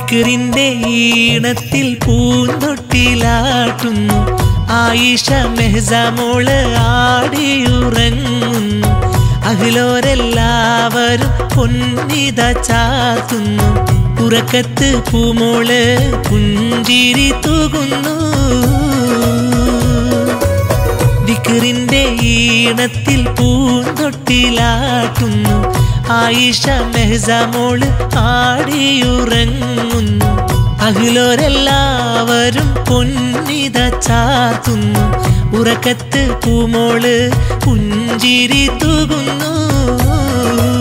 ദിക്കറിന്റെ ഈണത്തിൽ പൂന്തൊട്ടിലാട്ടുന്നു ആയിഷ മെഹ്സമോള് ആടിയുറങ്ങുന്നു അഖിലോരെല്ലാവരും പൊന്നിത ചാത്തുന്നു ഉറക്കത്ത് പൂമോള് പുഞ്ചിരി തൂകുന്നു ദിക്കറിന്റെ ഈണത്തിൽ പൂന്തൊട്ടിലാട്ടുന്നു ആയിഷ മെഹ്സമോള് ആടിയുറങ്ങുന്നു അഖിലോരെല്ലാവരും പൊന്നിത ചാത്തുന്നു ഉറക്കത്ത് പൂമോള് പുഞ്ചിരി തൂകുന്നു